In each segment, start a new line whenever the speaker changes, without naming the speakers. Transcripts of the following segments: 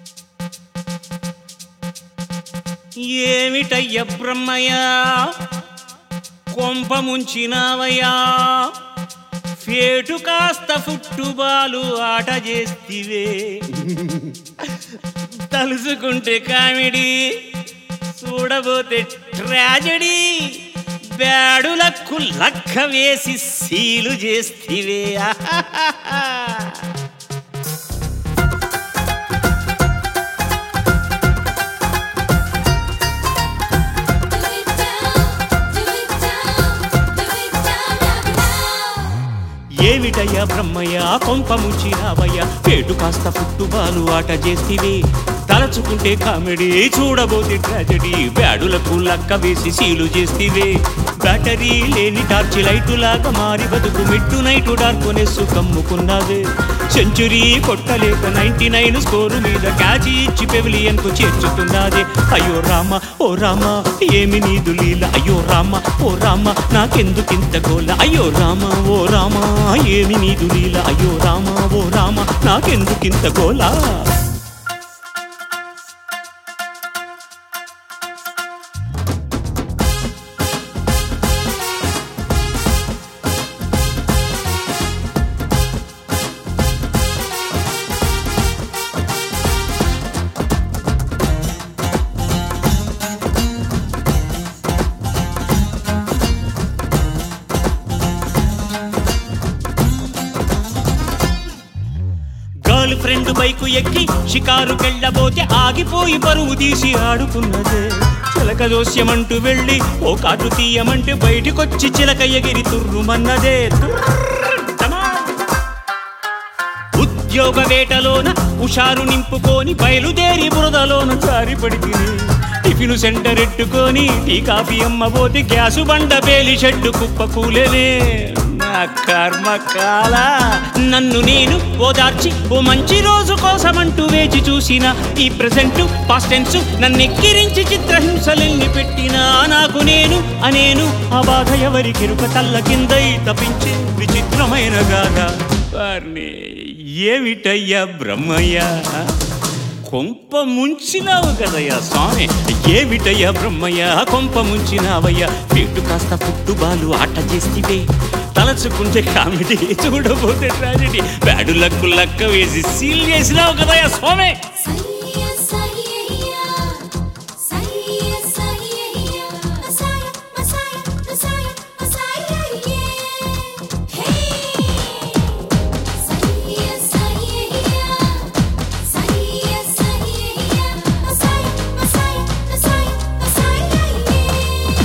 ఏమిటయ్య బ్రహ్మయ్య కొంప ముంచినావయ్యా ఫేటు కాస్త ఫుట్టుబాలు ఆట చేస్తివే తలుసుకుంటే కామెడీ చూడబోతే ట్రాజడీ బ్యాడులకు లక్క వేసి సీలు చేస్తివే
Do it down, do it down, do it down, knock it down.
ఏమిటయ్యా బ్రహ్మయ్య కొంప ముంచినావయ్యా పేటు కాస్త ఫుట్టుబాలు ఆట చేస్తివి తలచుకుంటే కామెడీ చూడబోతే ట్రాజడీ బ్యాడులకు లక్క వేసి సీలు చేస్తివే బ్యాటరీ లేని టార్చ్ లైటు లాగా మారి బతుకు మిట్టు నైటు డార్కొనేసు కమ్ముకున్నావే సెంచురీ కొట్టలేక నైన్టీ నైన్ స్కోరు మీద క్యాచి ఇచ్చి పెవిలియన్ కు చేర్చుతున్నదే అయ్యో రామ ఓ రామ ఏమి నీదు లీల అయ్యో రామ ఓ రామ నాకెందుకింత గోల అయ్యో రామ ఓ రామ ఏమి నీదు లీల అయ్యో రామ ఓ రామ నాకెందుకింత గోల గర్ల్ ఫ్రెండ్ బైకు ఎక్కి షికారుకెళ్ళబోతే ఆగిపోయి పరువు తీసి ఆడుకున్నదే చిలక దోస్యమంటూ వెళ్ళి ఓ కాటు తీయమంటే బయటికొచ్చి చిలక ఎగిరి తుర్రుమన్నదే తుర్రమా. ఉద్యోగ వేటలోన హుషారు నింపుకొని బయలుదేరి బురదలోన జారిపడి తిని టిఫిన్ సెంటర్ ఎట్టుకొని టీ కాఫీ అమ్మబోతే గ్యాసు బండ పేలి షెడ్డు కుప్ప కూలేనే నా కర్మ కాల నన్ను నేను ఓదార్చి ఓ మంచి రోజు కోసమంటూ వేచి చూసిన ఈ ప్రెసెంట్ పాస్ట్ టెన్స్ నన్ను ఎక్కిరించి చిత్రహింసలెన్ని పెట్టినా నాకు నేను అనేను ఆ బాధ ఎవరికిరుక తల్ల కిందై తప్పించి విచిత్రమైన గాథ వారిని ఏమిటయ్యా బ్రహ్మయ్య కొంప ముంచినావు కదయ్యా స్వామి ఏమిటయ్యా బ్రహ్మయ్య కొంప ముంచినావయ్యా పెట్టు కాస్త పుట్టుబాలు ఆట చేస్తే తలచుకుంటే కామెడీ చూడబోతే ట్రాజెడీ బ్యాడు లక్కు లక్క వేసి సీల్ చేసినావు కదయ్యా స్వామి
Sahiya, sahiya, sahiya, sahiya, Messiah, Messiah, Messiah, Messiah, yeah. Hey, sahiya, sahiya, sahiya, sahiya, Messiah, Messiah, Messiah, Messiah, yeah.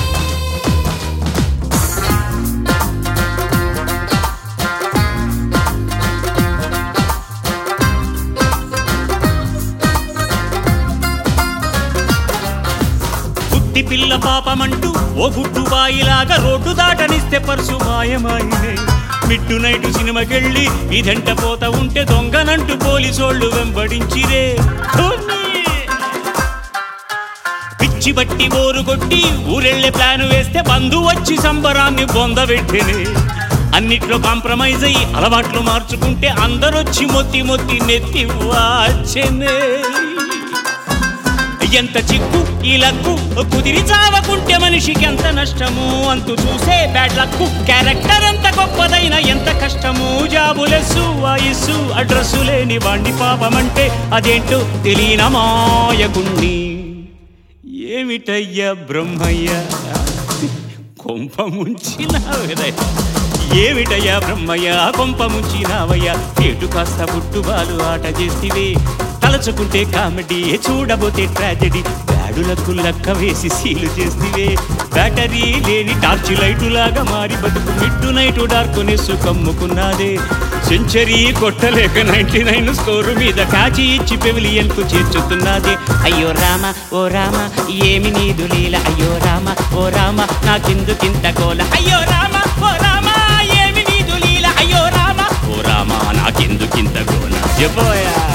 బుద్ధి పిల్ల పాపమంటూ ఓ గుడ్డు బాయిలాగా రోడ్డు దాటనిస్తే పర్సు మాయమాయినే మిట్టు నైటు సినిమాకెళ్ళి ఇదంట పోత ఉంటే దొంగనంటూ పోలీసోళ్ళు వెంబడించిరే ధోని! పిచ్చి బట్టి బోరు కొట్టి ఊరెళ్ళే ప్లాన్ వేస్తే బంధు వచ్చి సంబరాన్ని బొందబెట్టినే అన్నిట్లో కాంప్రమైజ్ అయ్యి అలవాట్లు మార్చుకుంటే అందరొచ్చి మొత్తి మొత్తి నెత్తి వాచెనే ఎంత చిక్కు ఈ లక్కు కుదిరి చావకుంటే మనిషికి ఎంత నష్టము అంతు చూసే బ్యాడ్ లక్కు క్యారెక్టర్ ఎంత గొప్పదైన ఎంత కష్టము జాబులెస్సు వాయిస్సు అడ్రస్సు లేని వాణ్ణి పాపమంటే అదేంటో తెలియన మాయకుణ్ణి ఏమిటయ్యా బ్రహ్మయ్య కొంప ముంచినావదయ్యా ఏమిటయ్యా బ్రహ్మయ్య కొంప ముంచినావయ్యా ఏటు కాస్త పుట్టుబాలు ఆట చేస్తివే తలచుకుంటే కామెడీ చూడబోతే ట్రాజెడీ బ్యాడులకు లక్క వేసి సీలు చేస్తివే బ్యాటరీ లేని టార్చ్ లైటు లాగా మారి బతుకు మిట్టు నైటు డార్కొనేసు కమ్ముకున్నాదే సెంచరీ కొట్టలేక నైన్టీ నైన్ స్కోరు మీద కాచి ఇచ్చి పెవిలియన్ కు చేర్చుతున్నదే అయ్యో రామ ఓ రామ ఏమి నీదు లీల అయ్యో రామ ఓ రామ నాకెందుకింత కోల అయ్యో రామ ఓ రామ ఏమి నీదు లీల అయ్యో రామ ఓ రామ నాకెందుకింత గోల చెప్పోయా